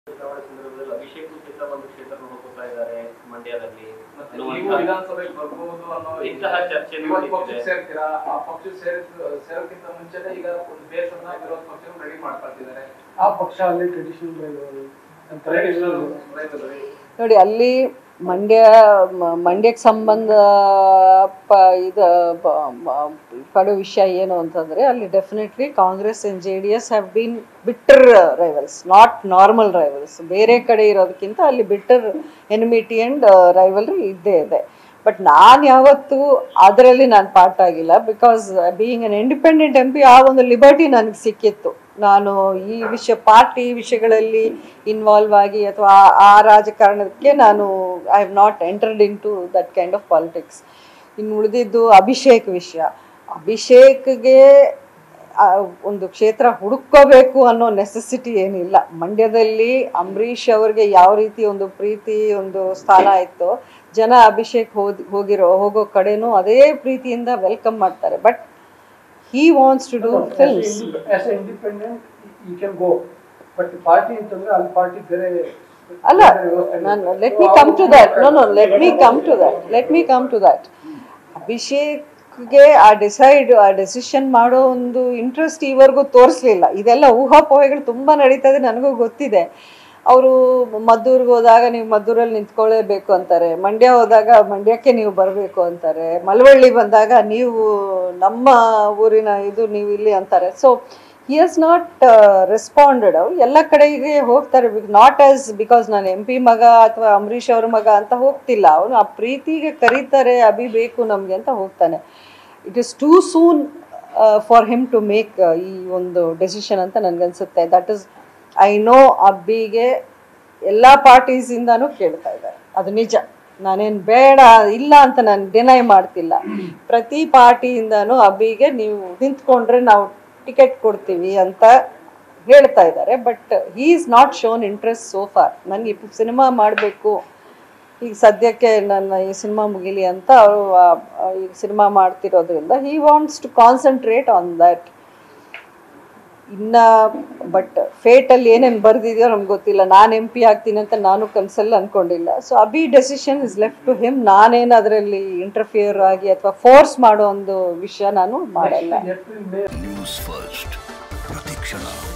ಚುನಾವಣೆ ಸಂದರ್ಭದಲ್ಲಿ ಅಭಿಷೇಕ್ ಕ್ಷೇತ್ರ ಒಂದು ಕ್ಷೇತ್ರ ನೋಡ್ಕೋತಾ ಇದ್ದಾರೆ ಮಂಡ್ಯದಲ್ಲಿ ಮತ್ತೆ ಅನ್ನುವಂಥ- ನೀವು ವಿಧಾನಸಭೆಗೆ ಬರ್ಬೋದು ಅನ್ನೋ ಇಂತಹ ಚರ್ಚೆ ವಿರೋಧ ನಡೀತಿದೆ. ಪಕ್ಷಕ್ಕೆ ಸೇರ್ತೀರಾ ಆ ಪಕ್ಷಕ್ಕೆ ಸೇರಿದ ಸೇರೋಕ್ಕಿಂತ ಮುಂಚೆನೆ ಈಗ ಒಂದು ಬೇಸನ್ನ ವಿರೋಧ ಪಕ್ಷ ರೆಡಿ ಮಾಡ್ಕೊಳ್ತಿದ್ದಾರೆ ಆ ಪಕ್ಷ ಅಲ್ಲಿ ಟ್ರೆಡಿಷನಲ್ ನೋಡಿ ಅಲ್ಲಿ ಮಂಡ್ಯ ಮ- ಮಂಡ್ಯಕ್ಕೆ ಸಂಬಂಧ ಪ ಇದು ಬ- ಮ- ಪಡೋ ವಿಷಯ ಏನು ಅಂತಂದರೆ ಅಲ್ಲಿ definitely Congress and J D S have been bitter rivals not normal rivals ಬೇರೆ ಕಡೆ ಇರೋದಕ್ಕಿಂತ ಅಲ್ಲಿ ಬಿಟ್ಟರ್ ಎನಿಮಿಟಿ ಆ್ಯಂಡ್ ರೈವಲ್ರಿ ಇದ್ದೇ ಇದೆ ಬಟ್ ನಾನು ಯಾವತ್ತೂ ಅದರಲ್ಲಿ ನಾನು ಪಾರ್ಟ್ ಆಗಿಲ್ಲ because being an independent M P ಆ ಒಂದು ಲಿಬರ್ಟಿ ನನಗೆ ಸಿಕ್ಕಿತ್ತು ನಾನು ಈ ವಿಷಯ ಪಾರ್ಟಿ ವಿಷಯಗಳಲ್ಲಿ ಇನ್ವಾಲ್ವ್ ಆಗಿ ಅಥವಾ ಆ- ಆ ರಾಜಕಾರಣಕ್ಕೆ ನಾನು I have not entered into that kind of politics ಇನ್ನು ಉಳಿದಿದ್ದು ಅಭಿಷೇಕ್ ವಿಷಯ ಅಭಿಷೇಕ್ಗೆ ಆ ಒಂದು ಕ್ಷೇತ್ರ ಹುಡುಕೋಬೇಕು ಅನ್ನೋ ನೆಸೆಸಿಟಿ ಏನಿಲ್ಲ ಮಂಡ್ಯದಲ್ಲಿ ಅಂಬರೀಷ್ ಅವ್ರಿಗೆ ಯಾವ ರೀತಿ ಒಂದು ಪ್ರೀತಿ ಒಂದು ಸ್ಥಾನ ಇತ್ತು ಜನ ಅಭಿಷೇಕ್ ಹೋದ್ ಹೋಗಿರೋ ಹೋಗೋ ಕಡೆನೂ ಅದೇ ಪ್ರೀತಿಯಿಂದ ವೆಲ್ಕಮ್ ಮಾಡ್ತಾರೆ but he wants to do films as a independent you can go but party ಅಂತಂದ್ರೆ ಅಲ್ಲಿ ಪಾರ್ಟಿ ಬೇರೆ ಅಲ್ಲ ನಾನು let me come to that no no let me come to that let me come to that ಅಭಿಷೇಕ್ಗೆ ಆ decide ಆ decision ಮಾಡೋ ಒಂದು ಇಂಟ್ರೆಸ್ಟ್ ಈವರೆಗೂ ತೋರಿಸ್ಲಿಲ್ಲ ಇದೆಲ್ಲ ಊಹಾಪೋಹೆಗಳು ತುಂಬ ನಡೀತಾ ಇದೆ ನನಗೂ ಗೊತ್ತಿದೆ ಅವರು ಮದ್ದೂರ್ಗೆ ಹೋದಾಗ ನೀವು ಮದ್ದೂರಲ್ಲಿ ನಿಂತ್ಕೊಳ್ಳೇಬೇಕು ಅಂತಾರೆ ಮಂಡ್ಯ ಹೋದಾಗ ಮಂಡ್ಯಕ್ಕೆ ನೀವು ಬರಬೇಕು ಅಂತಾರೆ ಮಳವಳ್ಳಿ ಬಂದಾಗ ನೀವು ನಮ್ಮ ಊರಿನ ಇದು ನೀವು ಇಲ್ಲಿ ಅಂತಾರೆ so he has not responded ಅವ್ರು ಎಲ್ಲ ಕಡೆಗೆ ಹೋಗ್ತಾರೆ ನಾಟ್ ಆಸ್ ಬಿಕಾಸ್ ನಾನು ಎಂ ಪಿ ಮಗ ಅಥವಾ ಅಂಬರೀಷ್ ಅವ್ರ ಮಗ ಅಂತ ಹೋಗ್ತಿಲ್ಲ ಅವನು ಆ ಪ್ರೀತಿಗೆ ಕರೀತಾರೆ ಅಭಿ ಬೇಕು ನಮಗೆ ಅಂತ ಹೋಗ್ತಾನೆ it is too soon for him to make ಈ ಒಂದು ಡೆಸಿಷನ್ ಅಂತ ನನಗನ್ಸುತ್ತೆ ದಟ್ ಇಸ್ ಐ ನೋ ಅಬ್ಬಿಗೆ ಎಲ್ಲ ಪಾರ್ಟೀಸಿಂದಾನು ಕೇಳ್ತಾ ಇದ್ದಾರೆ ಅದು ನಿಜ ನಾನೇನು ಬೇಡ ಇಲ್ಲ ಅಂತ ನಾನು ಡಿನೈ ಮಾಡ್ತಿಲ್ಲ ಪ್ರತಿ ಪಾರ್ಟಿಯಿಂದನೂ ಅಬ್ಬಿಗೆ ನೀವು ನಿಂತ್ಕೊಂಡ್ರೆ ನಾವು ಟಿಕೆಟ್ ಕೊಡ್ತೀವಿ ಅಂತ ಹೇಳ್ತಾ ಇದ್ದಾರೆ but he is not shown interest so far ನನಗೆ ಸಿನಿಮಾ ಮಾಡಬೇಕು ಈಗ ಸದ್ಯಕ್ಕೆ ನನ್ನ ಈ ಸಿನಿಮಾ ಮುಗಿಲಿ ಅಂತ ಅವರು ಈಗ ಸಿನಿಮಾ ಮಾಡ್ತಿರೋದ್ರಿಂದ he wants to concentrate on that ಇನ್ನ ಬಟ್ ಫೇಟಲ್ಲಿ ಏನೇನು ಬರ್ದಿದೆಯೋ ನಮ್ಗೆ ಗೊತ್ತಿಲ್ಲ ನಾನು ಎಂ ಪಿ ಆಗ್ತೀನಿ ಅಂತ ನಾನು ಕನಸಲ್ಲಿ ಅನ್ಕೊಂಡಿಲ್ಲ so Abhi decision is left to him ನಾನೇನು ಅದರಲ್ಲಿ ಇಂಟರ್ಫಿಯರ್ ಆಗಿ ಅಥವಾ ಫೋರ್ಸ್ ಮಾಡೋ ಒಂದು ವಿಷಯ ನಾನು ಮಾಡಲ್ಲ ಏಪ್ರಿಲ್ ಮೇ ನ್ಯೂಸ್ ಫಸ್ಟ್ ಪ್ರತಿಕ್ಷಣ